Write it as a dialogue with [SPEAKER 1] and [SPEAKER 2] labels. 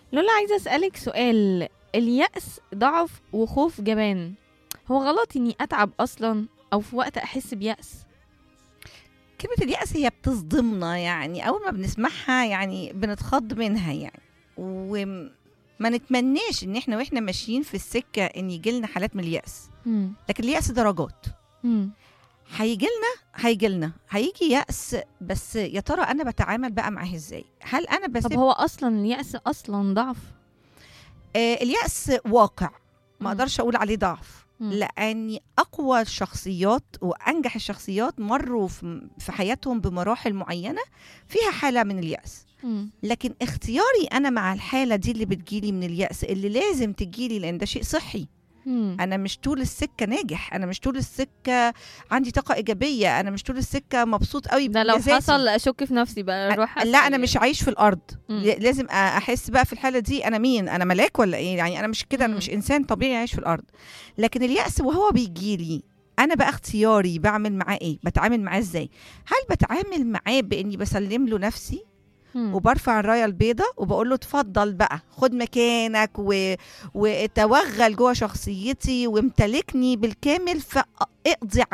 [SPEAKER 1] لولا عايزة أسألك سؤال اليأس ضعف وخوف جبان هو غلط إني أتعب أصلا أو في وقت أحس بيأس
[SPEAKER 2] كلمة اليأس هي بتصدمنا يعني أول ما بنسمعها يعني بنتخض منها يعني وما نتمناش إن إحنا وإحنا ماشيين في السكة إن يجيلنا حالات من اليأس
[SPEAKER 1] مم.
[SPEAKER 2] لكن اليأس درجات
[SPEAKER 1] مم.
[SPEAKER 2] هيجيلنا هيجيلنا هيجي يأس بس يا ترى أنا بتعامل بقى معاه إزاي هل أنا
[SPEAKER 1] طب
[SPEAKER 2] بسيب
[SPEAKER 1] هو أصلا اليأس أصلا ضعف
[SPEAKER 2] آه اليأس واقع
[SPEAKER 1] مم.
[SPEAKER 2] ما أقدرش أقول عليه ضعف
[SPEAKER 1] مم.
[SPEAKER 2] لاني اقوى الشخصيات وانجح الشخصيات مروا في في حياتهم بمراحل معينه فيها حاله من الياس
[SPEAKER 1] مم.
[SPEAKER 2] لكن اختياري انا مع الحاله دي اللي بتجيلي من الياس اللي لازم تجيلي لان ده شيء صحي
[SPEAKER 1] مم.
[SPEAKER 2] انا مش طول السكه ناجح انا مش طول السكه عندي طاقه ايجابيه انا مش طول السكه مبسوط قوي
[SPEAKER 1] ده لو
[SPEAKER 2] بذاتي.
[SPEAKER 1] حصل أشك في نفسي بقى أروح
[SPEAKER 2] لا
[SPEAKER 1] أسأل
[SPEAKER 2] انا
[SPEAKER 1] يعني.
[SPEAKER 2] مش عايش في الارض
[SPEAKER 1] مم.
[SPEAKER 2] ل- لازم أ- احس بقى في الحاله دي انا مين انا ملاك ولا ايه يعني انا مش كده انا
[SPEAKER 1] مم.
[SPEAKER 2] مش انسان طبيعي عايش في الارض لكن الياس وهو بيجيلي انا بقى اختياري بعمل معاه ايه بتعامل معاه ازاي هل بتعامل معاه باني بسلم له نفسي
[SPEAKER 1] مم.
[SPEAKER 2] وبرفع الرايه البيضاء وبقول له اتفضل بقى خد مكانك و... وتوغل جوه شخصيتي وامتلكني بالكامل فاقضي